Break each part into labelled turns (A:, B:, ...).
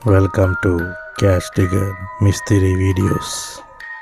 A: Welcome to Cash Digger Mystery Videos.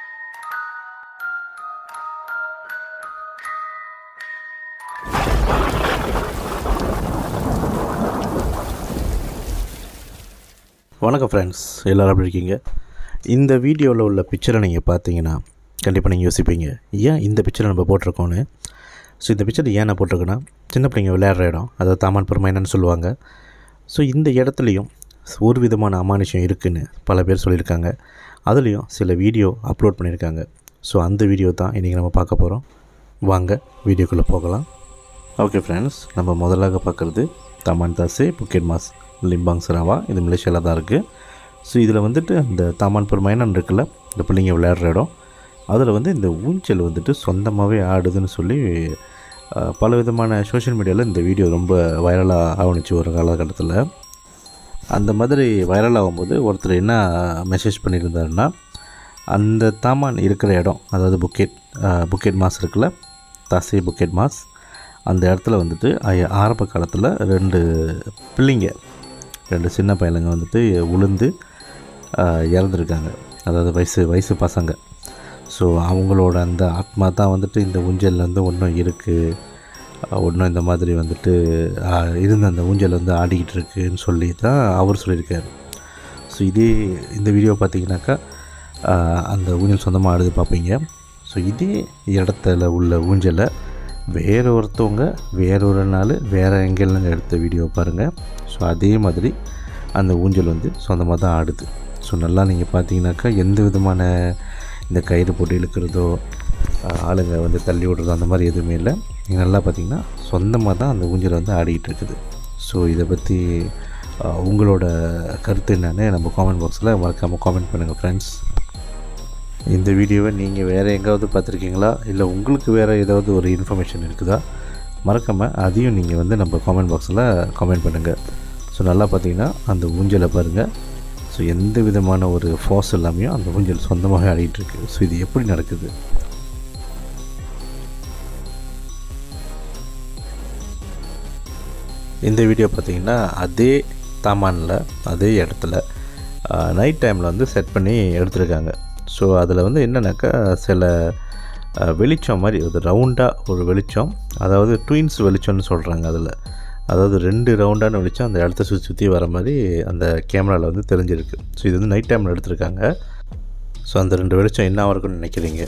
A: வணக்கம் friends எல்லோரும் எப்படி இருக்கீங்க இந்த வீடியோவில் உள்ள பிக்சரை நீங்கள் பார்த்தீங்கன்னா கண்டிப்பாக நீங்கள் யோசிப்பீங்க ஏன் இந்த பிக்சரை நம்ம போட்டிருக்கோன்னு ஸோ இந்த பிக்சர் ஏன் நான் போட்டிருக்கேன்னா சின்ன பிள்ளைங்க விளையாடுற இடம் அதாவது தாமான் பெருமைனன்னு சொல்லுவாங்க ஸோ இந்த இடத்துலையும் ஒரு விதமான அமானுஷம் இருக்குன்னு பல பேர் சொல்லியிருக்காங்க அதுலேயும் சில வீடியோ அப்லோட் பண்ணியிருக்காங்க ஸோ அந்த வீடியோ தான் இன்றைக்கி நம்ம பார்க்க போகிறோம் வாங்க வீடியோக்குள்ளே போகலாம் ஓகே ஃப்ரெண்ட்ஸ் நம்ம முதலாக பார்க்குறது தமான் தாசே புக்கெட் மாஸ் லிம்பாங் சராவா இது மலேசியாவில் தான் இருக்குது ஸோ இதில் வந்துட்டு அந்த தாமான் பெருமைனன் இருக்குல்ல இந்த பிள்ளைங்க விளையாடுற இடம் அதில் வந்து இந்த ஊஞ்சல் வந்துட்டு சொந்தமாகவே ஆடுதுன்னு சொல்லி அஹ், பல விதமான சோஷியல் மீடியாவில் இந்த வீடியோ ரொம்ப வைரலாக ஆவணிச்சு ஒரு காலகட்டத்தில் அந்த மாதிரி வைரல் ஆகும்போது ஒருத்தர் என்ன மெசேஜ் பண்ணியிருந்தாருன்னா அந்த தாமான் இருக்கிற இடம் அதாவது புக்கெட் புக்கெட் மாஸ் இருக்குல்ல தசை புக்கெட் மாஸ் அந்த இடத்துல வந்துட்டு ஆய- ஆரம்ப காலத்தில் ரெண்டு பிள்ளைங்க ரெண்டு சின்ன பையலுங்க வந்துட்டு உளுந்து ஆஹ், இறந்துருக்காங்க அதாவது வயசு வயசு பசங்க ஸோ அவங்களோட அந்த ஆத்மா தான் வந்துட்டு இந்த ஊஞ்சலில் வந்து ஒன்றும் இருக்குது ஒன்றும் இந்த மாதிரி வந்துட்டு ஆஹ், இருந்த அந்த ஊஞ்சல் வந்து ஆடிக்கிட்டு இருக்குன்னு சொல்லி தான் அவர் சொல்லியிருக்காரு ஸோ இதே இந்த வீடியோ பார்த்தீங்கன்னாக்கா ஆஹ், அந்த ஊஞ்சல் சொந்தமாக ஆடுது பார்ப்பீங்க ஸோ இதே இடத்துல உள்ள ஊஞ்சலை வேற ஒருத்தவங்க வேற ஒரு நாள் வேறு எங்கேருந்து எடுத்த வீடியோ பாருங்கள் ஸோ அதே மாதிரி அந்த ஊஞ்சல் வந்து சொந்தமாக தான் ஆடுது ஸோ நல்லா நீங்கள் பார்த்தீங்கன்னாக்கா எந்த விதமான இந்த கயிறு போட்டு இழுக்கிறதோ ஆஹ், ஆளுங்க வந்து தள்ளி விடுறதோ அந்த மாதிரி எதுவுமே இல்லை நீங்கள் நல்லா பார்த்தீங்கன்னா சொந்தமாக தான் அந்த ஊஞ்சல் வந்து ஆடிக்கிட்டு இருக்குது ஸோ இதை பற்றி ஆஹ், உங்களோட கருத்து என்னன்னு நம்ம காமெண்ட் பாக்ஸில் மறக்காமல் காமெண்ட் பண்ணுங்கள் ஃப்ரெண்ட்ஸ் இந்த வீடியோவை நீங்கள் வேறு எங்காவது பார்த்துருக்கீங்களா இல்லை உங்களுக்கு வேறு ஏதாவது ஒரு இன்ஃபர்மேஷன் இருக்குதா மறக்காமல் அதையும் நீங்கள் வந்து நம்ம காமெண்ட் பாக்ஸில் காமெண்ட் பண்ணுங்கள் ஸோ நல்லா பார்த்தீங்கன்னா அந்த ஊஞ்சலை பாருங்கள் ஸோ எந்த விதமான ஒரு ஃபாஸ் இல்லாமையும் அந்த ஊஞ்சல் சொந்தமாக ஆடிட்டு இருக்கு ஸோ இது எப்படி நடக்குது இந்த வீடியோ பார்த்தீங்கன்னா அதே தாமானில் அதே இடத்துல நைட் டைமில் வந்து செட் பண்ணி எடுத்திருக்காங்க ஸோ அதில் வந்து என்னன்னாக்கா சில அஹ், வெளிச்சம் மாதிரி ஒரு ரவுண்டாக ஒரு வெளிச்சம் அதாவது ட்வின்ஸ் வெளிச்சம்னு சொல்கிறாங்க அதில் அதாவது ரெண்டு ரவுண்டான வெளிச்சம் அந்த இடத்த சுற்றி சுற்றி வர மாதிரி அந்த கேமராவில் வந்து தெரிஞ்சிருக்கு ஸோ இது வந்து நைட் டைமில் எடுத்திருக்காங்க ஸோ அந்த ரெண்டு வெளிச்சம் என்ன இருக்குன்னு நினைக்கிறீங்க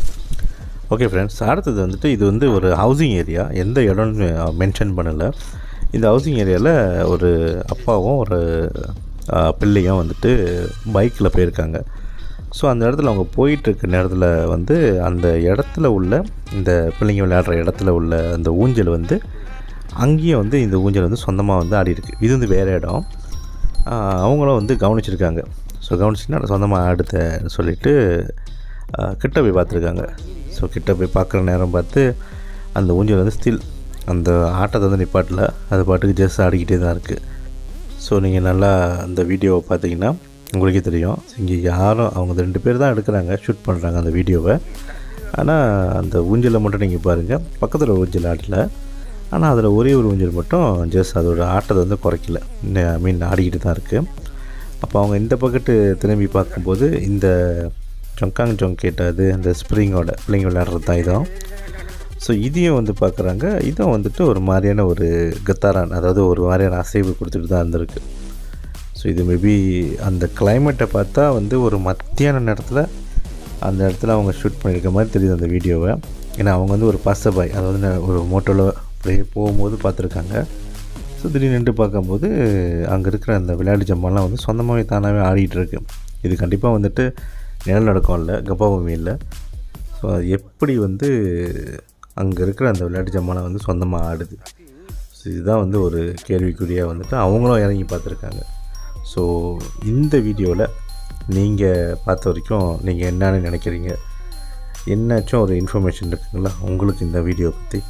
A: ஓகே ஃப்ரெண்ட்ஸ் அடுத்தது வந்துட்டு இது வந்து ஒரு ஹவுசிங் ஏரியா எந்த இடம்னு மென்ஷன் பண்ணலை இந்த ஹவுசிங் ஏரியாவில் ஒரு அப்பாவும் ஒரு ஆ, பிள்ளையும் வந்துட்டு பைக்கில் போயிருக்காங்க ஸோ அந்த இடத்துல அவங்க போயிட்டுருக்க நேரத்தில் வந்து அந்த இடத்துல உள்ள இந்த பிள்ளைங்க விளையாடுற இடத்துல உள்ள அந்த ஊஞ்சல் வந்து அங்கேயும் வந்து இந்த ஊஞ்சல் வந்து சொந்தமாக வந்து ஆடி இருக்கு இது வந்து வேறு இடம் ஆஹ் அவங்களும் வந்து கவனிச்சிருக்காங்க ஸோ கவனிச்சுன்னா சொந்தமாக அடுத்த சொல்லிட்டு ஆஹ் கிட்ட போய் பார்த்துருக்காங்க ஸோ கிட்ட போய் பார்க்குற நேரம் பார்த்து அந்த ஊஞ்சல் வந்து ஸ்டில் அந்த ஆட்டத்தை வந்து நிப்பாட்டல அது பாட்டுக்கு ஜஸ்ட் ஆடிக்கிட்டே தான் இருக்குது ஸோ நீங்கள் நல்லா அந்த வீடியோவை பார்த்தீங்கன்னா உங்களுக்கே தெரியும் இங்கே யாரும் அவங்க ரெண்டு பேர் தான் எடுக்கிறாங்க ஷூட் பண்ணுறாங்க அந்த வீடியோவை ஆனால் அந்த ஊஞ்சலை மட்டும் நீங்கள் பாருங்கள் பக்கத்தில் ஊஞ்சல் ஆடல ஆனால் அதில் ஒரே ஒரு ஊஞ்சல் மட்டும் ஜஸ்ட் அதோட ஆட்டத்தை வந்து குறைக்கல ஐ மீன் ஆடிக்கிட்டு தான் இருக்குது அப்போ அவங்க இந்த பக்கத்து திரும்பி பார்க்கும்போது இந்த ஜொங்காங் ஜொங் கேட்டது அந்த ஸ்ப்ரிங்கோட பிள்ளைங்க விளையாடுறது தான் இதுவும் ஸோ இதையும் வந்து பார்க்குறாங்க இதுவும் வந்துட்டு ஒரு மாதிரியான ஒரு கத்தாரான் அதாவது ஒரு மாதிரியான அசைவு கொடுத்துட்டு தான் இருந்திருக்கு ஸோ இது மேபி அந்த கிளைமேட்டை பார்த்தா வந்து ஒரு மத்தியான நேரத்தில் அந்த இடத்துல அவங்க ஷூட் பண்ணியிருக்க மாதிரி தெரியுது அந்த வீடியோவை ஏன்னா அவங்க வந்து ஒரு பசபாய் அதாவது ந- ஒரு மோட்டோவில் அப்படியே போகும்போது பார்த்துருக்காங்க ஸோ திடீர்னு நின்று பார்க்கும்போது அங்கே இருக்கிற அந்த விளையாட்டு ஜம்மான்லாம் வந்து சொந்தமாகவே தானாகவே ஆடிட்டு இருக்கு இது கண்டிப்பாக வந்துட்டு நிழல் நடக்கம் இல்லை கப்பாபூமி இல்லை ஸோ அது எப்படி வந்து அங்கே இருக்கிற அந்த விளையாட்டு ஜம்மானை வந்து சொந்தமாக ஆடுது ஸோ இதுதான் வந்து ஒரு கேள்விக்குறியாக வந்துட்டு அவங்களும் இறங்கி பார்த்துருக்காங்க ஸோ இந்த வீடியோவில் நீங்கள் பார்த்த வரைக்கும் நீங்கள் என்னன்னு நினைக்கிறீங்க என்னாச்சும் ஒரு இன்ஃபர்மேஷன் இருக்குங்களா உங்களுக்கு இந்த வீடியோ பற்றி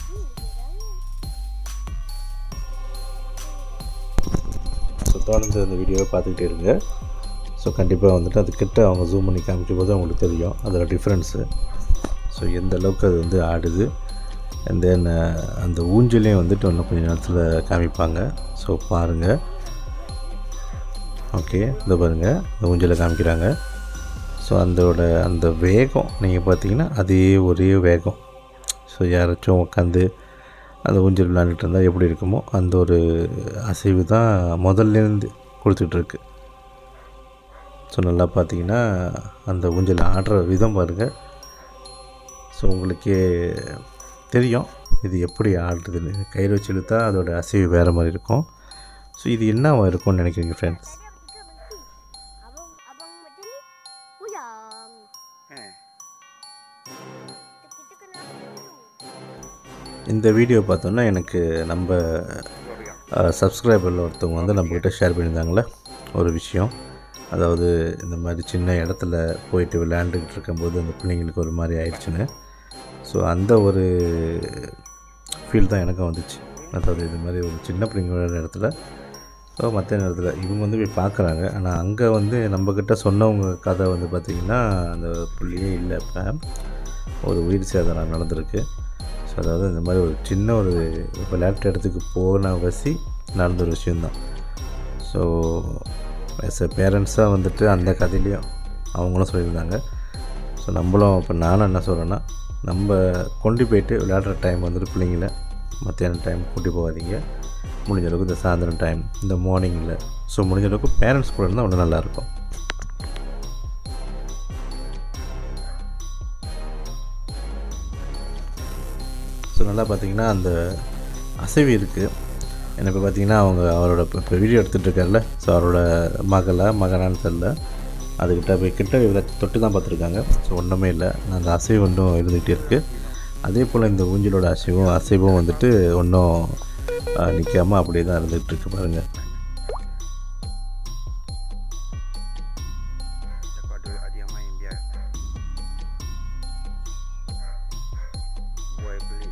A: ஸோ தொடர்ந்து அந்த வீடியோவை பார்த்துக்கிட்டே இருங்க ஸோ கண்டிப்பாக வந்துட்டு அது கிட்ட அவங்க ஜூம் பண்ணி காமிக்கும் போது அவங்களுக்கு தெரியும் அதோட டிஃப்ரென்ஸு ஸோ எந்த அளவுக்கு அது வந்து ஆடுது அண்ட் தென் அந்த ஊஞ்சலையும் வந்துட்டு இன்னும் கொஞ்சம் நேரத்தில் காமிப்பாங்க ஸோ பாருங்கள் ஓகே இந்த பாருங்கள் இந்த ஊஞ்சலை காமிக்கிறாங்க ஸோ அதோட அந்த வேகம் நீங்கள் பார்த்தீங்கன்னா அதே ஒரே வேகம் ஸோ யாராச்சும் உட்காந்து அந்த ஊஞ்சல் விளையாண்டுட்டு இருந்தால் எப்படி இருக்குமோ அந்த ஒரு அசைவு தான் முதல்லேருந்து கொடுத்துட்ருக்கு ஸோ நல்லா பார்த்தீங்கன்னா அந்த ஊஞ்சல் ஆடுற விதம் பாருங்கள் ஸோ உங்களுக்கே தெரியும் இது எப்படி ஆடுறதுன்னு கயிறு வச்சு இழுத்தா அதோட அசைவு வேறு மாதிரி இருக்கும் ஸோ இது என்னவா இருக்கும்னு நினைக்கிறீங்க friends
B: Abang abang macam ni puyang.
C: Eh.
B: Kita kena dulu.
A: இந்த வீடியோ பார்த்தோன்னா எனக்கு நம்ம
C: Gua pegang.
A: சப்ஸ்கிரைபரில் ஒருத்தவங்க வந்து நம்மக்கிட்ட ஷேர் பண்ணியிருந்தாங்களே ஒரு விஷயம் அதாவது இந்த மாதிரி சின்ன இடத்துல போயிட்டு விளையாண்டுக்கிட்டு இருக்கும்போது அந்த பிள்ளைங்களுக்கு ஒரு மாதிரி ஆயிடுச்சுன்னு ஸோ அந்த ஒரு ஃபீல் தான் எனக்கும் வந்துச்சு அதாவது இது மாதிரி ஒரு சின்ன பிள்ளைங்க விளையாடுற இடத்துல ஸோ மற்ற நேரத்தில் இவங்க வந்து போய் பார்க்குறாங்க ஆனால் அங்கே வந்து நம்மக்கிட்ட சொன்னவங்க கதை வந்து பார்த்திங்கன்னா அந்த புள்ளியே இல்லை இப்போ ஒரு உயிர் சேதனம் நடந்திருக்கு ஸோ அதாவது இந்த மாதிரி ஒரு சின்ன ஒரு விளையாட்டு இடத்துக்கு போன வசி நடந்த ஒரு விஷயந்தான் ஸோ ஆஸ் எ பேரண்ட்ஸாக வந்துட்டு அந்த கதையிலையும் அவங்களும் சொல்லியிருந்தாங்க ஸோ நம்மளும் இப்போ நானும் என்ன சொல்கிறேன்னா நம்ம கொண்டு போயிட்டு விளையாடுற டைம் வந்துட்டு பிள்ளைங்கள மத்தியான டைம் கூட்டி போகாதீங்க முடிஞ்ச அளவுக்கு இந்த சாயந்தரம் டைம் இந்த மார்னிங்கில் ஸோ முடிஞ்ச அளவுக்கு பேரண்ட்ஸ் கூட இருந்தால் ஒன்றும் நல்லாயிருக்கும் ஸோ நல்லா பார்த்தீங்கன்னா அந்த அசைவு இருக்குது எனக்கு இப்போ பார்த்தீங்கன்னா அவங்க அவரோட இப்போ இப்போ வீடியோ எடுத்துகிட்டு இருக்காருல்ல ஸோ அவரோட மகளை மகனான்னு தெரில அதுக்கிட்ட போய் கிட்ட இவரை தொட்டு தான் பார்த்துருக்காங்க ஸோ ஒன்றுமே இல்லை அந்த அசைவு ஒன்றும் இருந்துகிட்டே இருக்குது அதே போல் இந்த ஊஞ்சலோட அசைவும் அசைவும் வந்துட்டு ஒன்றும் நிற்காமல் அப்படியே தான் இருந்துகிட்டு இருக்கு பாருங்கள்
C: Cakap ada ada yang main biar. Boy pelik.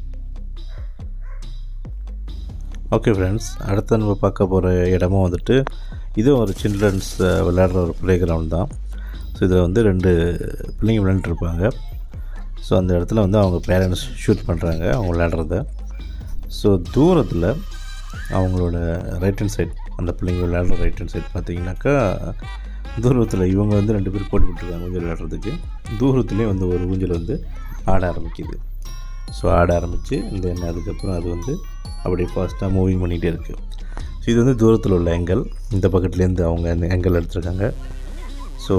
A: Okay friends அடுத்து நம்ம பார்க்க போகிற இடமும் வந்துட்டு இதுவும் ஒரு சில்ட்ரன்ஸ் விளையாடுற ஒரு ப்ளே கிரவுண்ட் தான் ஸோ இதில் வந்து ரெண்டு பிள்ளைங்க விளையாண்டுருப்பாங்க ஸோ அந்த இடத்துல வந்து அவங்க பேரண்ட்ஸ் ஷூட் பண்ணுறாங்க அவங்க விளையாடுறத ஸோ தூரத்தில் அவங்களோட ரைட் ஹேண்ட் சைட் அந்த பிள்ளைங்க விளையாடுற ரைட் ஹேண்ட் சைட் பார்த்தீங்கன்னாக்கா தூரத்தில் இவங்க வந்து ரெண்டு பேர் போட்டு விட்டுருக்காங்க ஊஞ்சல் விளையாடுறதுக்கு தூரத்துலேயே வந்து ஒரு ஊஞ்சல் வந்து ஆட ஆரம்பிக்குது ஸோ ஆட ஆரம்பித்து இந்த என்ன அதுக்கப்புறம் அது வந்து அப்படியே ஃபாஸ்ட்டாக மூவிங் பண்ணிகிட்டே இருக்குது ஸோ இது வந்து தூரத்தில் உள்ள எங்கல் இந்த பக்கத்துலேருந்து அவங்க அந்த எங்கல் எடுத்திருக்காங்க ஸோ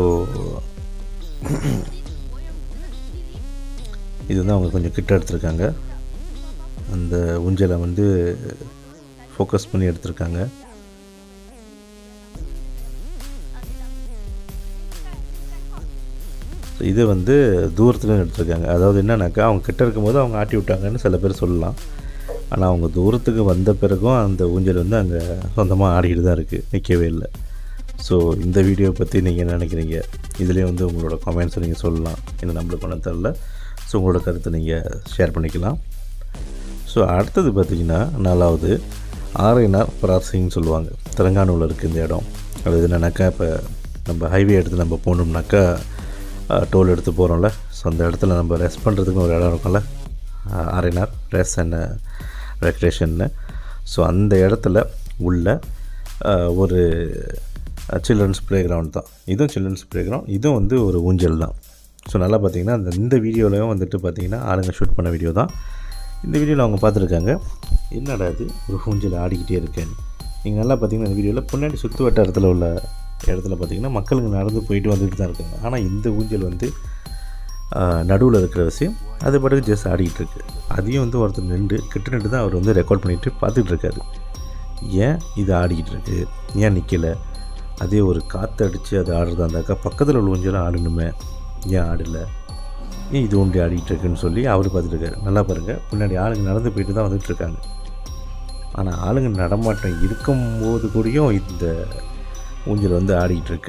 A: இது வந்து அவங்க கொஞ்சம் கிட்ட எடுத்திருக்காங்க அந்த ஊஞ்சலை வந்து ஃபோக்கஸ் பண்ணி எடுத்திருக்காங்க ஸோ இது வந்து தூரத்தில் எடுத்திருக்காங்க அதாவது என்னன்னாக்கா அவங்க கிட்ட இருக்கும்போது அவங்க ஆட்டி விட்டாங்கன்னு சில பேர் சொல்லலாம் ஆனால் அவங்க தூரத்துக்கு வந்த பிறகும் அந்த ஊஞ்சல் வந்து அங்கே சொந்தமாக ஆடிக்கிட்டு தான் இருக்குது நிற்கவே இல்லை ஸோ இந்த வீடியோ பற்றி நீங்கள் என்ன நினைக்கிறீங்க இதுலேயே வந்து உங்களோட கமெண்ட்ஸை நீங்கள் சொல்லலாம் என்ன நம்மளுக்கு ஒன்றும் தெரில ஸோ உங்களோட கருத்தை நீங்கள் ஷேர் பண்ணிக்கலாம் ஸோ அடுத்தது பார்த்திங்கன்னா நாலாவது ஆரைனார் பிராசிங்னு சொல்லுவாங்க தெலங்கானாவில் இருக்குது இந்த இடம் அது என்னன்னாக்கா இப்போ நம்ம ஹைவே எடுத்து நம்ம போகணும்னாக்கா டோல் எடுத்து போகிறோம்ல ஸோ அந்த இடத்துல நம்ம ரெஸ்ட் பண்ணுறதுக்கு ஒரு இடம் இருக்கும்ல ஆரைனார் ரெஸ்ட் அண்ட் ரெக்ரேஷன்னு ஸோ அந்த இடத்துல உள்ள அஹ், ஒரு சில்ட்ரன்ஸ் ப்ளே கிரவுண்ட் தான் இதுவும் சில்ட்ரன்ஸ் ப்ளே கிரவுண்ட் இதுவும் வந்து ஒரு ஊஞ்சல் தான் ஸோ நல்லா பார்த்தீங்கன்னா அந்த இந்த வீடியோலையும் வந்துட்டு பார்த்தீங்கன்னா ஆளுங்க ஷூட் பண்ண வீடியோ தான் இந்த வீடியோவில் அவங்க பார்த்துருக்காங்க என்னடா இது ஒரு ஊஞ்சல் ஆடிக்கிட்டே இருக்கேன்னு நீங்கள் நல்லா பார்த்தீங்கன்னா இந்த வீடியோவில் பின்னாடி சுற்று வட்டாரத்தில் உள்ள இடத்துல பார்த்தீங்கன்னா மக்களுங்க நடந்து போயிட்டு வந்துட்டு தான் இருக்காங்க ஆனால் இந்த ஊஞ்சல் வந்து நடுவில் இருக்கிற விஷயம் அது பாட்டுக்கு ஜஸ்ட் ஆடிக்கிட்டு இருக்கு அதையும் வந்து ஒருத்தர் நின்று கிட்ட நின்று தான் அவர் வந்து ரெக்கார்ட் பண்ணிட்டு பார்த்துட்டு இருக்காரு ஏன் இது ஆடிக்கிட்டு இருக்கு ஏன் நிற்கலை அதே ஒரு காற்று அடித்து அது ஆடுறதா இருந்தாக்கா பக்கத்தில் உள்ள ஊஞ்சலும் ஆடணுமே ஏன் ஆடலை ஏன் இது ஒன்றி ஆடிட்டு இருக்குன்னு சொல்லி அவர் பார்த்துட்டு இருக்காரு நல்லா பாருங்கள் பின்னாடி ஆளுங்க நடந்து போயிட்டு தான் வந்துட்டு இருக்காங்க ஆனால் ஆளுங்க நடமாட்டம் இருக்கும்போது கூடயும் இந்த ஊஞ்சல் வந்து ஆடிக்கிட்டு இருக்கு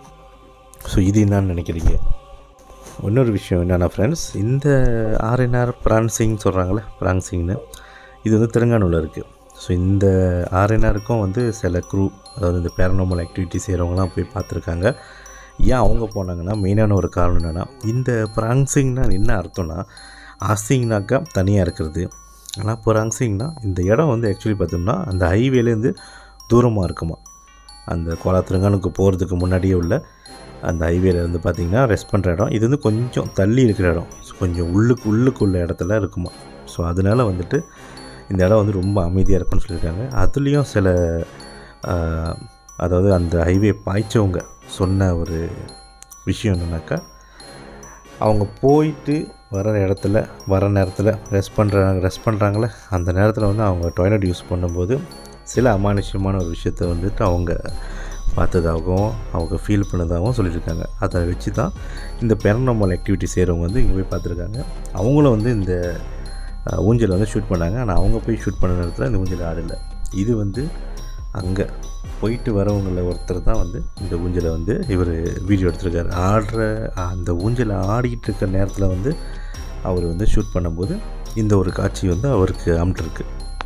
A: ஸோ இது என்னன்னு நினைக்கிறீங்க இன்னொரு விஷயம் என்னென்னா ஃப்ரெண்ட்ஸ் இந்த ஆர்என்ஆர் பிரான்சிங் சொல்கிறாங்களே பிரான்சிங்னு இது வந்து தெலுங்கானாவில் இருக்குது ஸோ இந்த ஆர்என்ஆருக்கும் வந்து சில குரூ அதாவது இந்த பேரனாமல் ஆக்டிவிட்டி செய்கிறவங்களாம் போய் பார்த்துருக்காங்க ஏன் அவங்க போனாங்கன்னா மெயினான ஒரு காரணம் என்னென்னா இந்த பிரான்சிங்னா என்ன அர்த்தம்னா ஆசிங்னாக்கா தனியாக இருக்கிறது ஆனால் பிரான்சிங்னா இந்த இடம் வந்து ஆக்சுவலி பார்த்தோம்னா அந்த ஹைவேலேருந்து தூரமாக இருக்குமா அந்த கோலாத்திரங்கானுக்கு போகிறதுக்கு முன்னாடியே உள்ள அந்த ஹைவேல வந்து பார்த்திங்கன்னா ரெஸ்ட் பண்ணுற இடம் இது வந்து கொஞ்சம் தள்ளி இருக்கிற இடம் ஸோ கொஞ்சம் உள்ளுக்கு உள்ளுக்குள்ள இடத்துல இருக்குமா ஸோ அதனால் வந்துட்டு இந்த இடம் வந்து ரொம்ப அமைதியாக இருக்கும்னு சொல்லியிருக்காங்க அதுலேயும் சில ஆஹ், அதாவது அந்த ஹைவே பாய்ச்சவங்க சொன்ன ஒரு விஷயம் என்னன்னாக்கா அவங்க போயிட்டு வர இடத்துல வர நேரத்தில் ரெஸ்ட் பண்ணுறாங்க ரெஸ்ட் பண்ணுறாங்களே அந்த நேரத்தில் வந்து அவங்க டாய்லெட் யூஸ் பண்ணும்போது சில அமானுஷ்யமான ஒரு விஷயத்தை வந்துட்டு அவங்க பார்த்ததாகவும் அவங்க ஃபீல் பண்ணதாகவும் சொல்லியிருக்காங்க அதை வச்சு தான் இந்த பெரநார்மல் ஆக்டிவிட்டி செய்கிறவங்க வந்து இங்கே போய் பார்த்துருக்காங்க அவங்களும் வந்து இந்த அஹ், ஊஞ்சலை வந்து ஷூட் பண்ணாங்க ஆனால் அவங்க போய் ஷூட் பண்ண நேரத்தில் இந்த ஊஞ்சல் ஆடலை இது வந்து அங்கே போயிட்டு வரவங்கள ஒருத்தர் தான் வந்து இந்த ஊஞ்சலை வந்து இவர் வீடியோ எடுத்திருக்காரு ஆடுற அந்த ஊஞ்சலை ஆடிக்கிட்டு இருக்க நேரத்தில் வந்து அவர் வந்து ஷூட் பண்ணும்போது இந்த ஒரு காட்சி வந்து அவருக்கு அமிட்டிருக்கு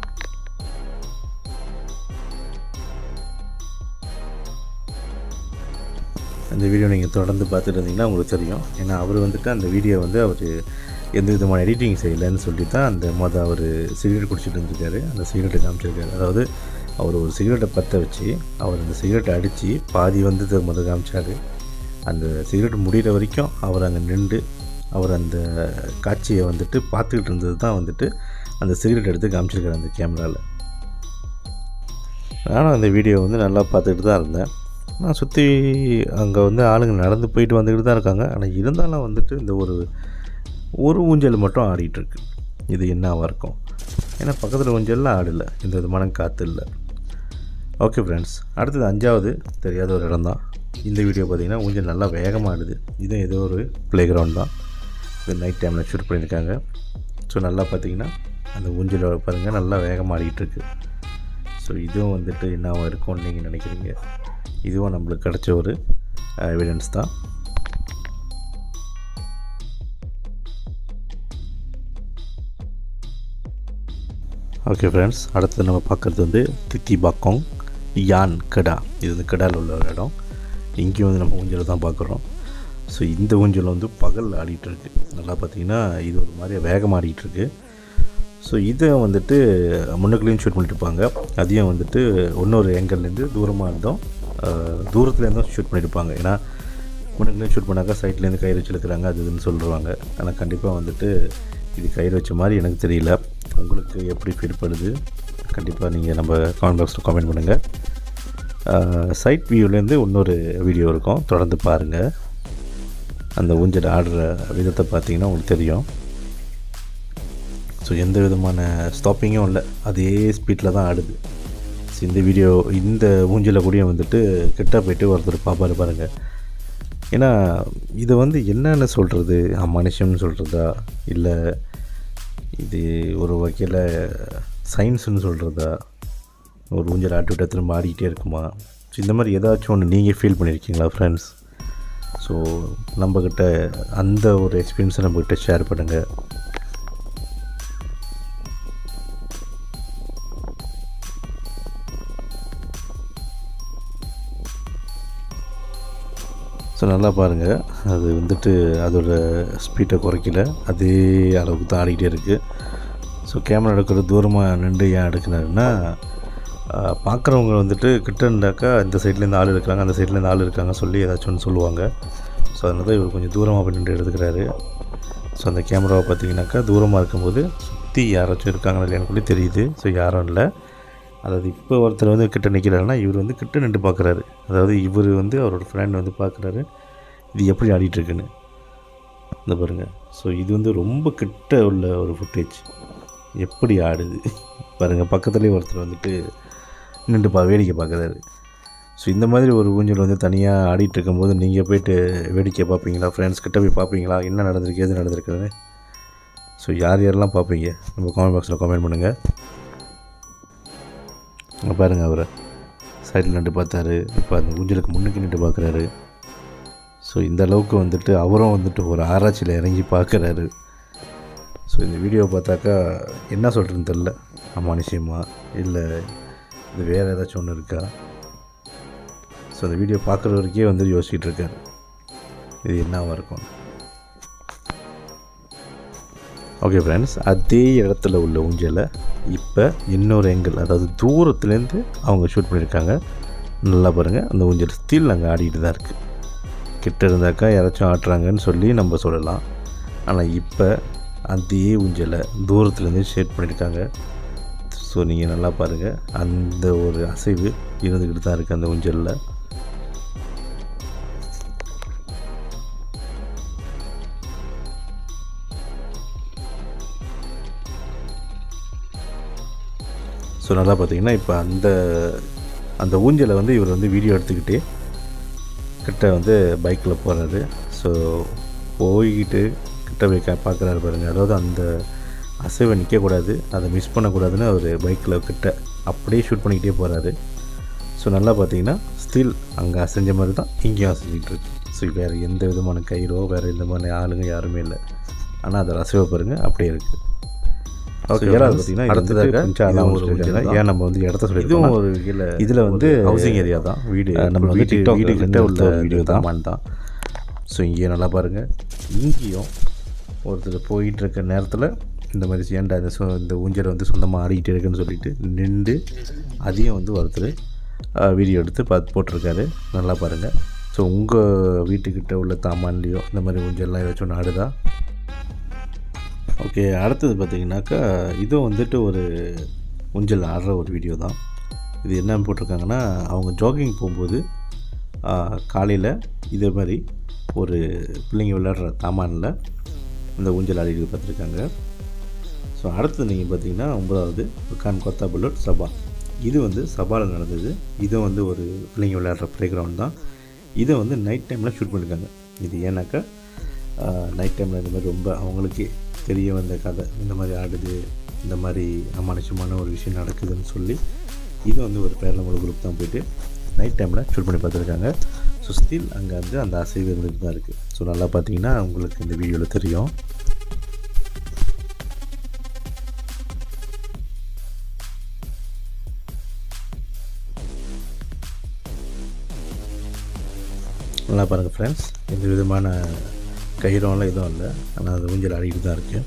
A: அந்த வீடியோ நீங்கள் தொடர்ந்து பார்த்துட்டு இருந்தீங்கன்னா உங்களுக்கு தெரியும் ஏன்னா அவர் வந்துட்டு அந்த வீடியோ வந்து அவர் எந்த விதமான எடிட்டிங் செய்யலைன்னு சொல்லி தான் அந்த மொதல் அவர் சிகரெட் குடிச்சிட்டு இருந்திருக்காரு அந்த சிகரெட்டை காமிச்சிருக்காரு அதாவது அவர் ஒரு சிகரெட்டை பற்ற வச்சு அவர் அந்த சிகரெட்டை அடித்து பாதி வந்து முதல் காமிச்சார் அந்த சிகரெட் முடிகிற வரைக்கும் அவர் அங்கே நின்று அவர் அந்த காட்சியை வந்துட்டு பார்த்துக்கிட்டு இருந்தது தான் வந்துட்டு அந்த சிகரெட் எடுத்து காமிச்சிருக்காரு அந்த கேமராவில் நானும் அந்த வீடியோ வந்து நல்லா பார்த்துக்கிட்டு தான் இருந்தேன் நான் சுற்றி அங்கே வந்து ஆளுங்க நடந்து போயிட்டு வந்துக்கிட்டு தான் இருக்காங்க ஆனால் இருந்தாலும் வந்துட்டு இந்த ஒரு ஒரு ஊஞ்சல் மட்டும் ஆடிட்டு இருக்கு இது என்னவாக இருக்கும் ஏன்னா பக்கத்தில் ஊஞ்சல்லாம் ஆடலை எந்த விதமான காற்று இல்லை ஓகே ஃப்ரெண்ட்ஸ் அடுத்தது அஞ்சாவது தெரியாத ஒரு இடம் தான் இந்த வீடியோ பார்த்தீங்கன்னா ஊஞ்சல் நல்லா வேகமாக ஆடுது இதுவும் ஏதோ ஒரு ப்ளே கிரவுண்ட் தான் இது நைட் டைமில் ஷூட் பண்ணியிருக்காங்க ஸோ நல்லா பார்த்தீங்கன்னா அந்த ஊஞ்சல் பாருங்கள் நல்லா வேகமாக ஆடிட்டு இருக்கு ஸோ இதுவும் வந்துட்டு என்னவா இருக்கும்னு நீங்கள் நினைக்கிறீங்க இதுவும் நம்மளுக்கு கிடைச்ச ஒரு எவிடன்ஸ் தான் ஓகே ஃப்ரெண்ட்ஸ் அடுத்து நம்ம பார்க்குறது வந்து தித்தி பாக்கோங் யான் கடா இது வந்து கடாவில் உள்ள ஒரு இடம் இங்கேயும் வந்து நம்ம ஊஞ்சலை தான் பார்க்குறோம் ஸோ இந்த ஊஞ்சல் வந்து பகல் ஆடிட்டு இருக்கு நல்லா பார்த்தீங்கன்னா இது ஒரு மாதிரி வேகமாக ஆடிட்டு இருக்கு ஸோ இதை வந்துட்டு முன்னுக்குள்ளேயும் ஷூட் பண்ணிட்டு இருப்பாங்க அதையும் வந்துட்டு இன்னொரு ஏங்கல்லேருந்து தூரமாக இருந்தோம் தூரத்துலேருந்தும் ஷூட் பண்ணியிருப்பாங்க ஏன்னா முன்னுக்குள்ளேயும் ஷூட் பண்ணாக்கா சைட்லேருந்து கயிறு வச்சு இழுக்கிறாங்க அது இதுன்னு சொல்லுவாங்க ஆனால் கண்டிப்பாக வந்துட்டு இது கயிறு வச்ச மாதிரி எனக்கு தெரியல உங்களுக்கு எப்படி ஃபீல் பண்ணுது கண்டிப்பாக நீங்கள் நம்ம கமெண்ட் பாக்ஸில் கமெண்ட் பண்ணுங்கள் சைட் வியூலேருந்து இன்னொரு வீடியோ இருக்கும் தொடர்ந்து பாருங்கள் அந்த ஊஞ்சல் ஆடுற விதத்தை பார்த்தீங்கன்னா உங்களுக்கு தெரியும் ஸோ எந்த விதமான ஸ்டாப்பிங்கும் இல்லை அதே ஸ்பீடில் தான் ஆடுது ஸோ இந்த வீடியோ இந்த ஊஞ்சலில் கூடயும் வந்துட்டு கிட்ட போயிட்டு ஒருத்தர் பாப்பாரு பாருங்கள் ஏன்னா இது வந்து என்னன்னு சொல்கிறது மனுஷம்னு சொல்கிறதா இல்லை இது ஒரு வகையில் சயின்ஸுன்னு சொல்கிறதா ஒரு ஊஞ்சல் ஆட்டி விட்டா திரும்ப ஆடிக்கிட்டே இருக்குமா ஸோ இந்த மாதிரி ஏதாச்சும் ஒன்று நீங்கள் ஃபீல் பண்ணியிருக்கீங்களா ஃப்ரெண்ட்ஸ் ஸோ நம்மக்கிட்ட அந்த ஒரு எக்ஸ்பீரியன்ஸை நம்மக்கிட்ட ஷேர் பண்ணுங்கள் ஸோ நல்லா பாருங்கள் அது வந்துட்டு அதோட ஸ்பீட்டை குறைக்கல அதே அளவுக்கு தான் ஆடிக்கிட்டே இருக்குது ஸோ கேமரா எடுக்கிறது தூரமாக நின்று ஏன் எடுக்கிறாருன்னா பார்க்குறவங்க வந்துட்டு கிட்ட இருந்தாக்கா இந்த சைட்லேருந்து ஆள் இருக்கிறாங்க அந்த சைட்லேருந்து ஆள் இருக்காங்க சொல்லி ஏதாச்சும் ஒன்று சொல்லுவாங்க ஸோ அதனால தான் இவர் கொஞ்சம் தூரமாக போய் நின்று எடுத்துக்கிறாரு ஸோ அந்த கேமராவை பார்த்தீங்கன்னாக்கா தூரமாக இருக்கும்போது சுற்றி யாராச்சும் இருக்காங்களா இல்லையான்னு சொல்லி தெரியுது ஸோ யாரும் இல்லை அதாவது இப்போ ஒருத்தர் வந்து கிட்ட நிற்கிறாருன்னா இவர் வந்து கிட்ட நின்று பார்க்குறாரு அதாவது இவர் வந்து அவரோட ஃப்ரெண்ட் வந்து பார்க்குறாரு இது எப்படி ஆடிட்டுருக்குன்னு இந்த பாருங்கள் ஸோ இது வந்து ரொம்ப கிட்ட உள்ள ஒரு ஃபுட்டேஜ் எப்படி ஆடுது பாருங்கள் பக்கத்துலேயே ஒருத்தர் வந்துட்டு நின்று பா வேடிக்கை பார்க்குறாரு ஸோ இந்த மாதிரி ஒரு ஊஞ்சல் வந்து தனியாக ஆடிட்டு இருக்கும்போது நீங்கள் போயிட்டு வேடிக்கை பார்ப்பீங்களா ஃப்ரெண்ட்ஸ் கிட்ட போய் பார்ப்பீங்களா என்ன நடந்திருக்கு எது நடந்திருக்குன்னு ஸோ யார் யாரெல்லாம் பார்ப்பீங்க நம்ம காமெண்ட் பாக்ஸில் கமெண்ட் பண்ணுங்கள் அங்கே பாருங்கள் அவரை சைடில் நின்று பார்த்தாரு இப்போ அந்த ஊஞ்சலுக்கு முன்னுக்கு நின்று பார்க்குறாரு ஸோ இந்த அளவுக்கு வந்துட்டு அவரும் வந்துட்டு ஒரு ஆராய்ச்சியில் இறங்கி பார்க்குறாரு ஸோ இந்த வீடியோ பார்த்தாக்கா என்ன சொல்கிறேன்னு தெரில அமானுஷ்யமா இல்லை இது வேறு ஏதாச்சும் ஒன்று இருக்கா ஸோ அந்த வீடியோ பார்க்குறவருக்கே வந்து யோசிச்சுட்டு இருக்காரு இது என்னவாக இருக்கும் ஓகே ஃப்ரெண்ட்ஸ் அதே இடத்துல உள்ள ஊஞ்சலை இப்போ இன்னொரு எங்கிள் அதாவது தூரத்துலேருந்து அவங்க ஷூட் பண்ணியிருக்காங்க நல்லா பாருங்கள் அந்த ஊஞ்சல் ஸ்டில் அங்கே ஆடிட்டு தான் இருக்குது கிட்ட இருந்தாக்கா யாராச்சும் ஆட்டுறாங்கன்னு சொல்லி நம்ம சொல்லலாம் ஆனால் இப்போ அதே ஊஞ்சலை தூரத்துலேருந்து ஷேட் பண்ணியிருக்காங்க ஸோ நீங்கள் நல்லா பாருங்கள் அந்த ஒரு அசைவு இருந்துக்கிட்டு தான் இருக்குது அந்த ஊஞ்சலில் ஸோ நல்லா பார்த்தீங்கன்னா இப்போ அந்த அந்த ஊஞ்சலை வந்து இவர் வந்து வீடியோ எடுத்துக்கிட்டே கிட்ட வந்து பைக்கில் போகிறாரு ஸோ போய்கிட்டு கிட்ட போய் கா- பார்க்குறாரு பாருங்க அதாவது அந்த அசைவை நிற்கக்கூடாது அதை மிஸ் பண்ணக்கூடாதுன்னு அவர் பைக்கில் கிட்ட அப்படியே ஷூட் பண்ணிக்கிட்டே போகிறாரு ஸோ நல்லா பார்த்தீங்கன்னா ஸ்டில் அங்கே அசைஞ்ச மாதிரி தான் இங்கேயும் அசைஞ்சிட்டு இருக்கு ஸோ வேறு எந்த விதமான கயிறோ வேறு எந்த மாதிரி ஆளுங்க யாருமே இல்லை ஆனால் அதை அசைவை பாருங்கள் அப்படியே இருக்குது ஓகே ஏழாவது பார்த்தீங்கன்னா அடுத்ததாக கொஞ்சம் அலாம் ஒரு ஊஞ்சல் ஏன் நம்ம வந்து இடத்த சொல்லி இதுவும் ஒரு வகையில் இதில் வந்து ஹவுசிங் ஏரியா தான் வீடு நம்ம வந்து டிக்டாக் வீடு கிட்ட உள்ள வீடியோ தான் தான் ஸோ இங்கே நல்லா பாருங்கள் இங்கேயும் ஒருத்தர் போயிட்டு இருக்க நேரத்தில் இந்த மாதிரி ஏன்டா இந்த சொ இந்த ஊஞ்சல் வந்து சொந்தமாக ஆடிக்கிட்டு இருக்குன்னு சொல்லிட்டு நின்று அதையும் வந்து ஒருத்தர் வீடியோ எடுத்து பார்த்து போட்டிருக்காரு நல்லா பாருங்கள் ஸோ உங்கள் வீட்டுக்கிட்ட உள்ள தாமான்லேயோ இந்த மாதிரி ஊஞ்சல்லாம் ஏதாச்சும் ஒன்று ஆடுதா ஓகே அடுத்தது பார்த்தீங்கன்னாக்கா இதுவும் வந்துட்டு ஒரு ஊஞ்சல் ஆடுற ஒரு வீடியோ தான் இது என்ன போட்டிருக்காங்கன்னா அவங்க ஜாகிங் போகும்போது காலையில் இதே மாதிரி ஒரு பிள்ளைங்க விளையாடுற தாமானில் இந்த ஊஞ்சல் ஆடிட்டு பார்த்துருக்காங்க ஸோ அடுத்தது நீங்கள் பார்த்தீங்கன்னா ஒன்பதாவது கான் கொத்தாபுல்லூர் சபா இது வந்து சபாவில் நடந்தது இது வந்து ஒரு பிள்ளைங்க விளையாடுற ப்ளே கிரவுண்ட் தான் இதை வந்து நைட் டைமில் ஷூட் பண்ணியிருக்காங்க இது ஏன்னாக்கா நைட் டைமில் இந்த மாதிரி ரொம்ப அவங்களுக்கே தெரிய வந்த கதை இந்த மாதிரி ஆடுது இந்த மாதிரி அமானுஷமான ஒரு விஷயம் நடக்குதுன்னு சொல்லி இது வந்து ஒரு பேரலமோட குரூப் தான் போயிட்டு நைட் டைமில் ஷூட் பண்ணி பார்த்துருக்காங்க ஸோ ஸ்டில் அங்கே வந்து அந்த அசைவு இருந்துட்டு தான் இருக்குது ஸோ நல்லா பார்த்தீங்கன்னா உங்களுக்கு இந்த வீடியோவில் தெரியும் நல்லா பாருங்கள் ஃப்ரெண்ட்ஸ் எந்த விதமான கயிறோம்லாம் எதுவும் இல்லை ஆனால் அது ஊஞ்சல் ஆடிக்கிட்டு தான் இருக்குது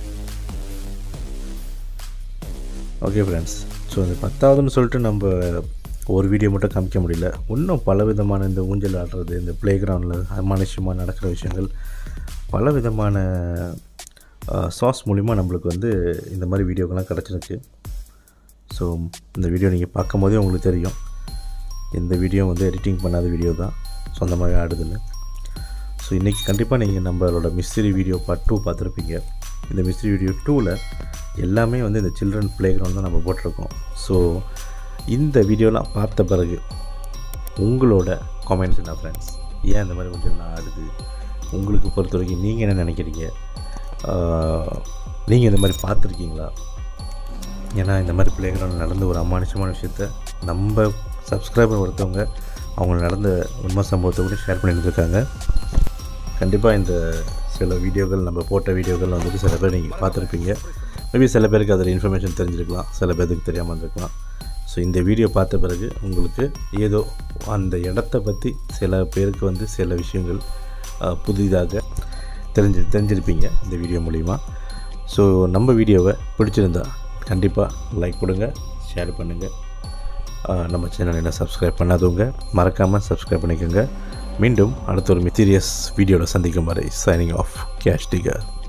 A: ஓகே ஃப்ரெண்ட்ஸ் ஸோ இந்த பத்தாவதுன்னு சொல்லிட்டு நம்ம ஒரு வீடியோ மட்டும் காமிக்க முடியல இன்னும் பல விதமான இந்த ஊஞ்சல் ஆடுறது இந்த ப்ளே கிரவுண்டில் அமானுஷ்யமாக நடக்கிற விஷயங்கள் பல விதமான சாஸ் மூலிமா நம்மளுக்கு வந்து இந்த மாதிரி வீடியோக்கெல்லாம் கிடச்சிருக்கு ஸோ இந்த வீடியோ நீங்கள் பார்க்கும் போதே உங்களுக்கு தெரியும் எந்த வீடியோ வந்து எடிட்டிங் பண்ணாத வீடியோ தான் சொந்தமாகவே ஆடுதுன்னு ஸோ இன்றைக்கி கண்டிப்பாக நீங்கள் நம்மளோட மிஸ்திரி வீடியோ பார்ட் டூ பார்த்துருப்பீங்க இந்த மிஸ்திரி வீடியோ டூவில் எல்லாமே வந்து இந்த சில்ட்ரன் ப்ளே கிரவுண்ட் தான் நம்ம போட்டிருக்கோம் ஸோ இந்த வீடியோலாம் பார்த்த பிறகு உங்களோட கமெண்ட்ஸ் என்ன ஃப்ரெண்ட்ஸ் ஏன் இந்த மாதிரி கொஞ்சம் நான் ஆடுது உங்களுக்கு பொறுத்த வரைக்கும் நீங்கள் என்ன நினைக்கிறீங்க நீங்கள் இந்த மாதிரி பார்த்துருக்கீங்களா ஏன்னா இந்த மாதிரி ப்ளே கிரவுண்ட் நடந்த ஒரு அமானுஷமான விஷயத்த நம்ம சப்ஸ்கிரைபர் ஒருத்தவங்க அவங்க நடந்த உண்மை சம்பவத்தை கூட ஷேர் பண்ணிட்டு இருக்காங்க கண்டிப்பாக இந்த சில வீடியோக்கள் நம்ம போட்ட வீடியோக்கள் வந்துட்டு சில பேர் நீங்கள் பார்த்துருப்பீங்க மேபி சில பேருக்கு அதில் இன்ஃபர்மேஷன் தெரிஞ்சிருக்கலாம் சில பேருக்கு தெரியாமல் இருந்திருக்கலாம் ஸோ இந்த வீடியோ பார்த்த பிறகு உங்களுக்கு ஏதோ அந்த இடத்த பற்றி சில பேருக்கு வந்து சில விஷயங்கள் அஹ், புதிதாக தெரிஞ்சு தெரிஞ்சிருப்பீங்க இந்த வீடியோ மூலிமா ஸோ நம்ம வீடியோவை பிடிச்சிருந்தா கண்டிப்பாக லைக் கொடுங்க ஷேர் பண்ணுங்கள் நம்ம சேனல் என்ன சப்ஸ்கிரைப் பண்ணாதவங்க மறக்காமல் சப்ஸ்கிரைப் பண்ணிக்கோங்க மீண்டும் அடுத்த ஒரு மித்தீரியஸ் வீடியோவில் சந்திக்கும் வரை சைனிங் ஆஃப் கேஷ் டிகர்